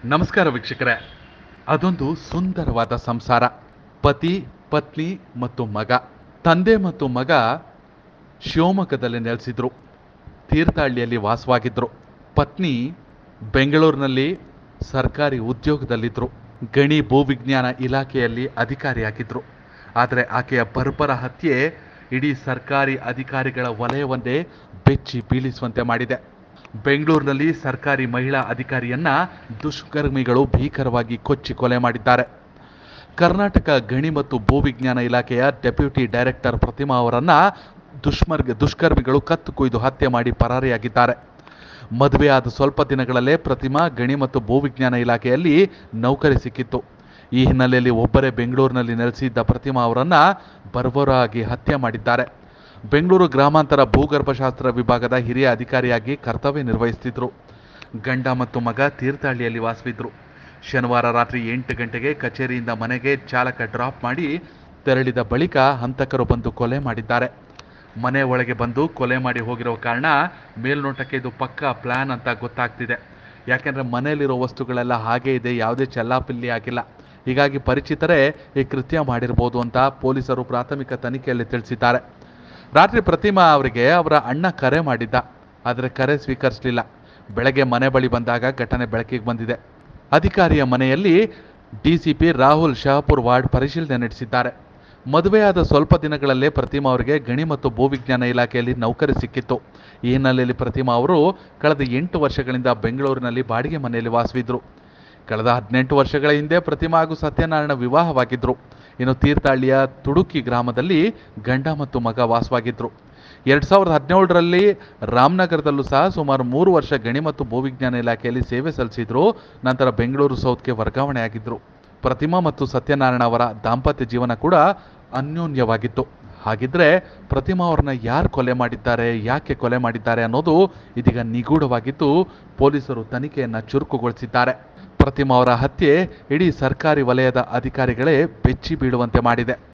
ನಮಸ್ಕಾರ ವೀಕ್ಷಕರೇ ಅದೊಂದು ಸುಂದರವಾದ ಸಂಸಾರ ಪತಿ ಪತ್ನಿ ಮತ್ತು ಮಗ ತಂದೆ ಮತ್ತು ಮಗ ಶಿವಮೊಗ್ಗದಲ್ಲಿ ನೆಲೆಸಿದ್ರು ತೀರ್ಥಹಳ್ಳಿಯಲ್ಲಿ ವಾಸವಾಗಿದ್ರು ಪತ್ನಿ ಬೆಂಗಳೂರಿನಲ್ಲಿ ಸರ್ಕಾರಿ ಉದ್ಯೋಗದಲ್ಲಿದ್ದರು ಗಣಿ ಭೂವಿಜ್ಞಾನ ಇಲಾಖೆಯಲ್ಲಿ ಅಧಿಕಾರಿಯಾಗಿದ್ದರು ಆದರೆ ಆಕೆಯ ಬರ್ಬರ ಹತ್ಯೆ ಇಡೀ ಸರ್ಕಾರಿ ಅಧಿಕಾರಿಗಳ ವಲಯವನ್ನೇ ಬೆಚ್ಚಿ ಬೀಳಿಸುವಂತೆ ಮಾಡಿದೆ ಬೆಂಗಳೂರಿನಲ್ಲಿ ಸರ್ಕಾರಿ ಮಹಿಳಾ ಅಧಿಕಾರಿಯನ್ನ ದುಷ್ಕರ್ಮಿಗಳು ಭೀಕರವಾಗಿ ಕೊಚ್ಚಿ ಕೊಲೆ ಮಾಡಿದ್ದಾರೆ ಕರ್ನಾಟಕ ಗಣಿ ಮತ್ತು ಭೂವಿಜ್ಞಾನ ಇಲಾಖೆಯ ಡೆಪ್ಯೂಟಿ ಡೈರೆಕ್ಟರ್ ಪ್ರತಿಮಾ ಅವರನ್ನ ದುಷ್ಮರ್ಗ ದುಷ್ಕರ್ಮಿಗಳು ಕತ್ತು ಕೊಯ್ದು ಹತ್ಯೆ ಮಾಡಿ ಪರಾರಿಯಾಗಿದ್ದಾರೆ ಮದುವೆಯಾದ ಸ್ವಲ್ಪ ದಿನಗಳಲ್ಲೇ ಪ್ರತಿಮಾ ಗಣಿ ಮತ್ತು ಭೂವಿಜ್ಞಾನ ಇಲಾಖೆಯಲ್ಲಿ ನೌಕರಿ ಸಿಕ್ಕಿತ್ತು ಈ ಹಿನ್ನೆಲೆಯಲ್ಲಿ ಒಬ್ಬರೇ ಬೆಂಗಳೂರಿನಲ್ಲಿ ನೆಲೆಸಿದ್ದ ಪ್ರತಿಮಾ ಅವರನ್ನ ಬರ್ಬರಾಗಿ ಹತ್ಯೆ ಮಾಡಿದ್ದಾರೆ ಬೆಂಗಳೂರು ಗ್ರಾಮಾಂತರ ಭೂಗರ್ಭಶಾಸ್ತ್ರ ವಿಭಾಗದ ಹಿರಿಯ ಅಧಿಕಾರಿಯಾಗಿ ಕರ್ತವ್ಯ ನಿರ್ವಹಿಸುತ್ತಿದ್ದರು ಗಂಡ ಮತ್ತು ಮಗ ತೀರ್ಥಹಳ್ಳಿಯಲ್ಲಿ ವಾಸವಿದ್ರು ಶನಿವಾರ ರಾತ್ರಿ ಎಂಟು ಗಂಟೆಗೆ ಕಚೇರಿಯಿಂದ ಮನೆಗೆ ಚಾಲಕ ಡ್ರಾಪ್ ಮಾಡಿ ತೆರಳಿದ ಬಳಿಕ ಹಂತಕರು ಬಂದು ಕೊಲೆ ಮಾಡಿದ್ದಾರೆ ಮನೆ ಒಳಗೆ ಬಂದು ಕೊಲೆ ಮಾಡಿ ಹೋಗಿರೋ ಕಾರಣ ಮೇಲ್ನೋಟಕ್ಕೆ ಇದು ಪಕ್ಕಾ ಪ್ಲಾನ್ ಅಂತ ಗೊತ್ತಾಗ್ತಿದೆ ಯಾಕೆಂದ್ರೆ ಮನೆಯಲ್ಲಿರೋ ವಸ್ತುಗಳೆಲ್ಲ ಹಾಗೇ ಇದೆ ಯಾವುದೇ ಚೆಲ್ಲಾಪಿಲ್ಲಿ ಆಗಿಲ್ಲ ಹೀಗಾಗಿ ಪರಿಚಿತರೇ ಈ ಕೃತ್ಯ ಮಾಡಿರ್ಬೋದು ಅಂತ ಪೊಲೀಸರು ಪ್ರಾಥಮಿಕ ತನಿಖೆಯಲ್ಲಿ ತಿಳಿಸಿದ್ದಾರೆ ರಾತ್ರಿ ಪ್ರತಿಮಾ ಅವರಿಗೆ ಅವರ ಅಣ್ಣ ಕರೆ ಮಾಡಿದ್ದ ಆದರೆ ಕರೆ ಸ್ವೀಕರಿಸಲಿಲ್ಲ ಬೆಳಗ್ಗೆ ಮನೆ ಬಳಿ ಬಂದಾಗ ಘಟನೆ ಬೆಳಕಿಗೆ ಬಂದಿದೆ ಅಧಿಕಾರಿಯ ಮನೆಯಲ್ಲಿ ಡಿಸಿಪಿ ರಾಹುಲ್ ಶಹಪುರ್ ವಾರ್ಡ್ ಪರಿಶೀಲನೆ ನಡೆಸಿದ್ದಾರೆ ಮದುವೆಯಾದ ಸ್ವಲ್ಪ ದಿನಗಳಲ್ಲೇ ಪ್ರತಿಮಾ ಅವರಿಗೆ ಗಣಿ ಮತ್ತು ಭೂವಿಜ್ಞಾನ ಇಲಾಖೆಯಲ್ಲಿ ನೌಕರಿ ಸಿಕ್ಕಿತ್ತು ಈ ಹಿನ್ನೆಲೆಯಲ್ಲಿ ಪ್ರತಿಮಾ ಅವರು ಕಳೆದ ಎಂಟು ವರ್ಷಗಳಿಂದ ಬೆಂಗಳೂರಿನಲ್ಲಿ ಬಾಡಿಗೆ ಮನೆಯಲ್ಲಿ ವಾಸವಿದ್ರು ಕಳೆದ ಹದಿನೆಂಟು ವರ್ಷಗಳ ಹಿಂದೆ ಪ್ರತಿಮಾ ಹಾಗೂ ಸತ್ಯನಾರಾಯಣ ವಿವಾಹವಾಗಿದ್ರು ಇನ್ನು ತೀರ್ಥಹಳ್ಳಿಯ ತುಡುಕಿ ಗ್ರಾಮದಲ್ಲಿ ಗಂಡ ಮತ್ತು ಮಗ ವಾಸವಾಗಿದ್ರು ಎರಡ್ ಸಾವಿರದ ಹದಿನೇಳರಲ್ಲಿ ರಾಮನಗರದಲ್ಲೂ ಸಹ ಸುಮಾರು ಮೂರು ವರ್ಷ ಗಣಿ ಮತ್ತು ಭೂವಿಜ್ಞಾನ ಇಲಾಖೆಯಲ್ಲಿ ಸೇವೆ ಸಲ್ಲಿಸಿದ್ರು ನಂತರ ಬೆಂಗಳೂರು ಸೌತ್ಗೆ ವರ್ಗಾವಣೆಯಾಗಿದ್ರು ಪ್ರತಿಮಾ ಮತ್ತು ಸತ್ಯನಾರಾಯಣ ಅವರ ದಾಂಪತ್ಯ ಜೀವನ ಕೂಡ ಅನ್ಯೋನ್ಯವಾಗಿತ್ತು ಹಾಗಿದ್ರೆ ಪ್ರತಿಮಾ ಅವ್ರನ್ನ ಯಾರು ಕೊಲೆ ಮಾಡಿದ್ದಾರೆ ಯಾಕೆ ಕೊಲೆ ಮಾಡಿದ್ದಾರೆ ಅನ್ನೋದು ಇದೀಗ ನಿಗೂಢವಾಗಿದ್ದು ಪೊಲೀಸರು ತನಿಖೆಯನ್ನ ಚುರುಕುಗೊಳಿಸಿದ್ದಾರೆ ಪ್ರತಿಮಾ ಅವರ ಹತ್ಯೆ ಇಡೀ ಸರ್ಕಾರಿ ವಲಯದ ಅಧಿಕಾರಿಗಳೇ ಬೆಚ್ಚಿ ಬೀಳುವಂತೆ ಮಾಡಿದೆ